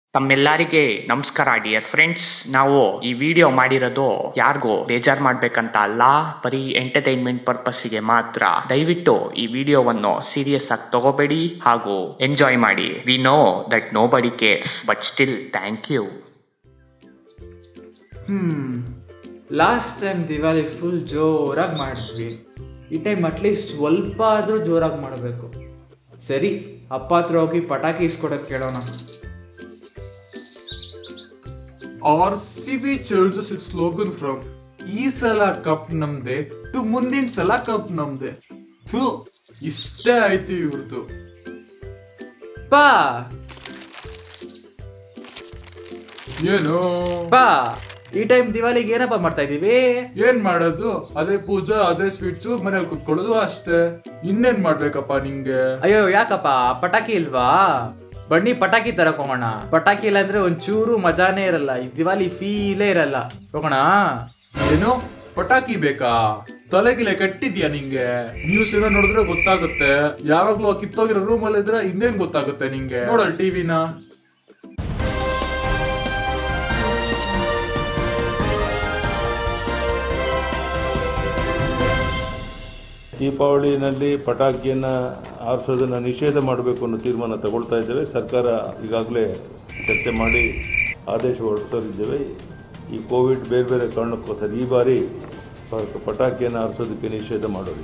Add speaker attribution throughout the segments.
Speaker 1: ತಮ್ಮೆಲ್ಲರಿಗೆ ನಮಸ್ಕಾರ dear friends ನಾವು ಈ ವಿಡಿಯೋ ಮಾಡಿರೋದು ಯಾರಿಗೂ ಬೇಜಾರ್ ಮಾಡ್ಬೇಕಂತ ಅಲ್ಲ ಬರೀ ಎಂಟರ್ಟೈನ್ಮೆಂಟ್ ಪರ್ಪಸ್ಗೆ ಮಾತ್ರ ದಯವಿಟ್ಟು ಈ ವಿಡಿಯೋವನ್ನು ಸೀರಿಯಸ್ ಆಗಿ ತಗೋಬೇಡಿ ಹಾಗೂ ಎಂಜಾಯ್ ಮಾಡಿ we know that nobody cares but still thank you
Speaker 2: hmm last time Diwali full ಜೋರಾಗಿ ಮಾಡಿದ್ವಿ ಈ ಟೈಮ್ ಅಟ್ಲೀಸ್ಟ್ ಸ್ವಲ್ಪ ಆದರೂ ಜೋರಾಗಿ ಮಾಡಬೇಕು ಸರಿ ಅಪ್ಪ ಹತ್ರ ಹೋಗಿ ಪಟಾಕಿ ಇಸ್ಕೊಡೋಕೆ ಕೇಳೋಣ
Speaker 3: R C B changes it slogan from ಈ ಸಲ ಕಪ್ ನಮ್ದೆ ಟು ಮುಂದಿನ ಸಲ ಕಪ್ ನಮ್ದೆ ಥೂ ಇಷ್ಟೇ ಆಯ್ತು ಇವ್ರದ್ದು
Speaker 2: ಪಾ
Speaker 3: ಏನು
Speaker 2: ಪಾ ಈ ಟೈಮ್ ದಿವಾಲಿಗೆ ಏನಪ್ಪ ಮಾಡ್ತಾ ಇದೀವಿ
Speaker 3: ಏನ್ ಮಾಡೋದು ಅದೇ ಪೂಜಾ ಅದೇ ಸ್ವೀಟ್ಸು ಮನೇಲಿ ಕುತ್ಕೊಳ್ಳೋದು ಅಷ್ಟೇ ಇನ್ನೇನ್ ಮಾಡ್ಬೇಕಪ್ಪ ನಿಂಗೆ
Speaker 2: ಅಯ್ಯೋ ಯಾಕಪ್ಪ ಪಟಾಕಿ ಇಲ್ವಾ ಬನ್ನಿ ಪಟಾಕಿ ತರಕ್ ಹೋಗೋಣ ಪಟಾಕಿ ಇಲ್ಲ ಅಂದ್ರೆ ಒಂಚೂರು ಮಜಾನೇ ಇರಲ್ಲ ಈ ದಿವಾಲಿ ಫೀಲೇ ಇರಲ್ಲ ಹೋಗೋಣ
Speaker 3: ಏನು ಪಟಾಕಿ ಬೇಕಾ ತಲೆಗಿಲೆ ಕಟ್ಟಿದ್ಯಾ ನಿಂಗೆ ನ್ಯೂಸ್ ಏನೋ ನೋಡಿದ್ರೆ ಗೊತ್ತಾಗುತ್ತೆ ಯಾವಾಗ್ಲೂ ಆ ಕಿತ್ತೋಗಿರೋ ರೂಮ್ ಅಲ್ಲಿ ಇದ್ರೆ ಇನ್ನೇನ್ ಗೊತ್ತಾಗುತ್ತೆ ನಿಂಗೆ ನೋಡಲ್ ಟಿವಿನ
Speaker 4: ದೀಪಾವಳಿನಲ್ಲಿ ಪಟಾಕಿಯನ್ನು ಆರಿಸೋದನ್ನು ನಿಷೇಧ ಮಾಡಬೇಕು ಅನ್ನೋ ತೀರ್ಮಾನ ತಗೊಳ್ತಾ ಇದ್ದೇವೆ ಸರ್ಕಾರ ಈಗಾಗಲೇ ಚರ್ಚೆ ಮಾಡಿ ಆದೇಶ ಹೊರಡಿಸೋರಿದ್ದೇವೆ ಈ ಕೋವಿಡ್ ಬೇರೆ ಬೇರೆ ಕಾರಣಕ್ಕೋಸ್ಕರ ಈ ಬಾರಿ ಪ- ಪಟಾಕಿಯನ್ನು ಆರಿಸೋದಕ್ಕೆ ನಿಷೇಧ ಮಾಡೋದು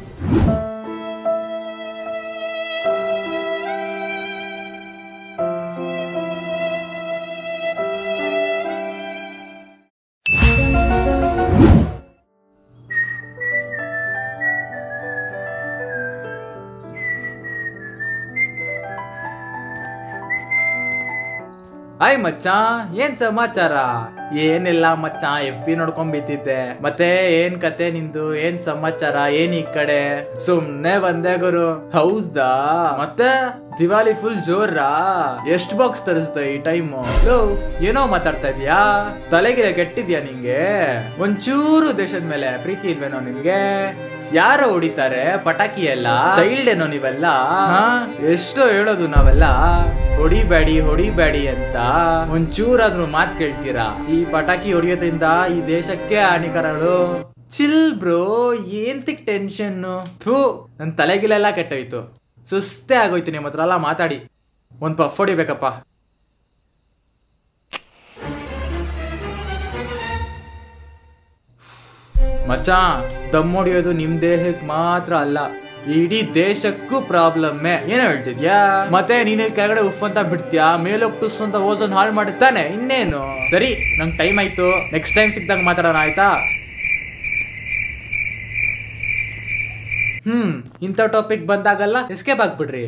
Speaker 2: ಹಾಯ್ ಮಚ್ಚ ಏನ್ ಸಮಾಚಾರ ಏನಿಲ್ಲ ಮಚ್ಚ ಎಫ್ ಪಿ ನೋಡ್ಕೊಂಡ್ ಬಿದ್ದಿದ್ದೆ ಮತ್ತೆ ಏನ್ ಕತೆ ನಿಂದು ಏನ್ ಸಮಾಚಾರ ಏನ್ ಈ ಕಡೆ ಸುಮ್ನೆ ಬಂದೆ ಗುರು ಹೌದಾ ಮತ್ತೆ ದಿವಾಲಿ ಫುಲ್ ಜೋರಾ ಎಷ್ಟ್ ಬಾಕ್ಸ್ ತರಿಸ್ತ ಈ ಟೈಮು ಏನೋ ಮಾತಾಡ್ತಾ ಇದ್ಯಾ ತಲೆಗಿಲೆ ಕೆಟ್ಟಿದ್ಯಾ ನಿಂಗೆ ಒಂಚೂರು ದೇಶದ ಮೇಲೆ ಪ್ರೀತಿ ಇಲ್ವೇನೋ ನಿಮ್ಗೆ ಯಾರೋ ಹೊಡಿತಾರೆ ಪಟಾಕಿ ಎಲ್ಲ ಚೈಲ್ಡ್ ಏನೋ ನೀವೆಲ್ಲ ಹಾ? ಎಷ್ಟೋ ಹೇಳೋದು ನಾವೆಲ್ಲ ಹೊಡಿಬೇಡಿ ಹೊಡಿಬೇಡಿ ಅಂತ ಒಂಚೂರಾದ್ರೂ ಮಾತ್ ಕೇಳ್ತೀರಾ ಈ ಪಟಾಕಿ ಹೊಡಿಯೋದ್ರಿಂದ ಈ ದೇಶಕ್ಕೆ ಹಾನಿಕರಗಳು ಚಿಲ್ ಬ್ರೋ ಏಂತಿಕ್ ಟೆನ್ಷನ್ ಥೂ ನನ್ ತಲೆಗಿಲೆಲ್ಲ ಕೆಟ್ಟೋಯ್ತು ಸುಸ್ತೇ ಆಗೋಯ್ತು ನಿಮ್ಮ ಹತ್ರ ಎಲ್ಲ ಮಾತಾಡಿ ಒಂದ್ ಪಫ್ ಹೊಡಿಬೇಕಪ್ಪ ಮಚ್ಚ ದಮ್ ಹೊಡಿಯೋದು ನಿಮ್ ದೇಹಕ್ಕೆ ಮಾತ್ರ ಅಲ್ಲ ಇಡೀ ದೇಶಕ್ಕೂ ಪ್ರಾಬ್ಲಮ್ಮೆ ಏನೋ ಹೇಳ್ತಿದ್ಯಾ ಮತ್ತೆ ನೀನ್ ಇಲ್ಲಿ ಕೆಳಗಡೆ ಉಫ್ ಅಂತ ಬಿಡ್ತೀಯಾ ಮೇಲೋಗ್ ಟುಸ್ ಅಂತ ಓಸೋನ್ ಹಾಳು ಮಾಡುತ್ತಾನೆ ಇನ್ನೇನು ಸರಿ ನಂಗೆ ಟೈಮ್ ಆಯ್ತು ನೆಕ್ಸ್ಟ್ ಟೈಮ್ ಸಿಕ್ದಾಗ ಮಾತಾಡೋಣ ಆಯ್ತಾ ಹ್ಮ್ ಇಂಥ ಟಾಪಿಕ್ ಬಂದಾಗಲ್ಲ ಎಸ್ಕೇಪ್ ಆಗ್ಬಿಡ್ರಿ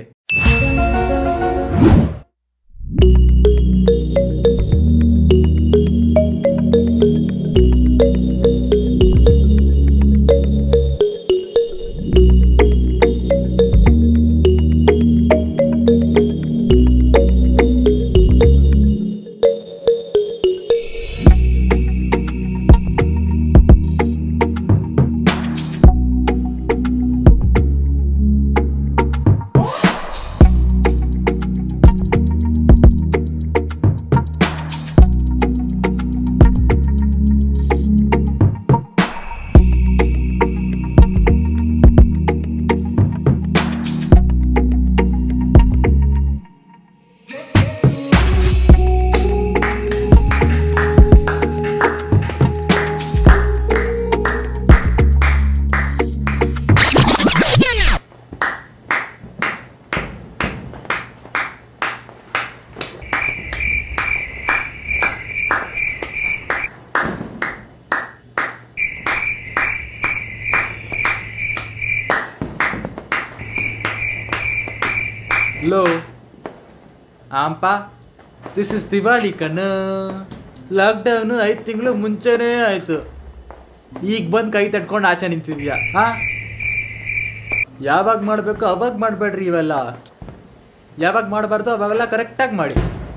Speaker 2: ಲೋ ಆಂಪ ದಿಸ್ ಇಸ್ ದಿವಾಳಿ ಕಣ್ಣ ಲಾಕ್ಡೌನು ಐದು ತಿಂಗಳು ಮುಂಚೆನೇ ಆಯಿತು ಈಗ ಬಂದು ಕೈ ತಟ್ಕೊಂಡು ಆಚೆ ನಿಂತಿದ್ಯಾ ಹಾ ಯಾವಾಗ ಮಾಡಬೇಕು ಅವಾಗ ಮಾಡಬೇಡ್ರಿ ಇವೆಲ್ಲ ಯಾವಾಗ ಮಾಡಬಾರ್ದು ಅವಾಗೆಲ್ಲ ಕರೆಕ್ಟಾಗಿ ಮಾಡಿ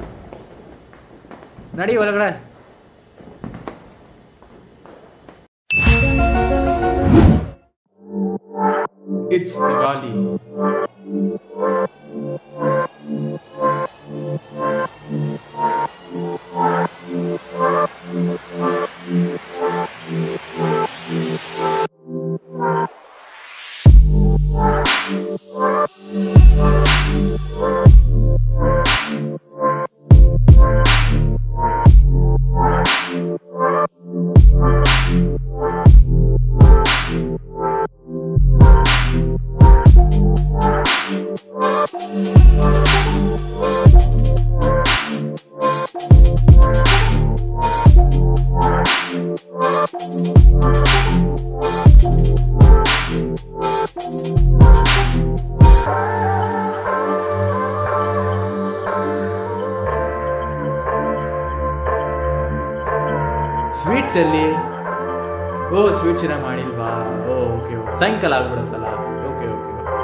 Speaker 2: ನಡಿ ಒಳಗಡೆ ಇಟ್ಸ್ ದಿವಾಲಿ ಸ್ವೀಟ್ಸ್ ಎಲ್ಲಿ ಓ ಸ್ವೀಟ್ಸ್ ಏನ ಮಾಡಿಲ್ವಾ ಓ ಓಕೆ ಸಾಯಂಕಾಲ ಆಗ್ಬಿಡುತ್ತಲ್ಲ ಓಕೆ ಓಕೆ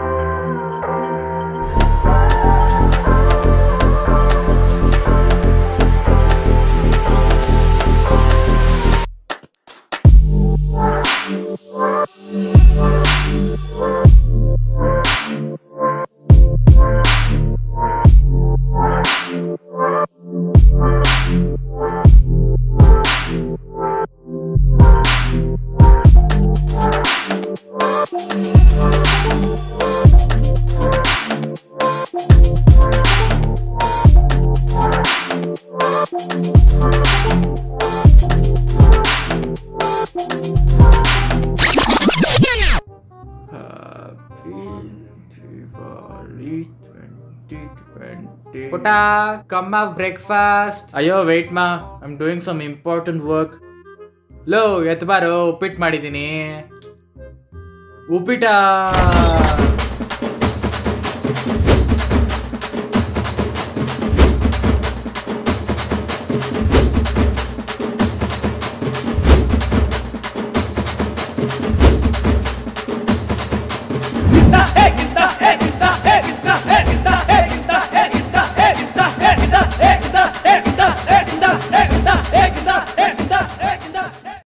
Speaker 2: ಪುಟ ಕಮ್ ಆಫ್ ಬ್ರೇಕ್ಫಾಸ್ಟ್ ಅಯ್ಯೋ ವೇಟ್ ಮಾ I'm doing some important work ಲೋ ಎತ್ ಬಾರೋ ಉಪ್ಪಿಟ್ಟು ಮಾಡಿದ್ದೀನಿ ಉಪ್ಪಿಟ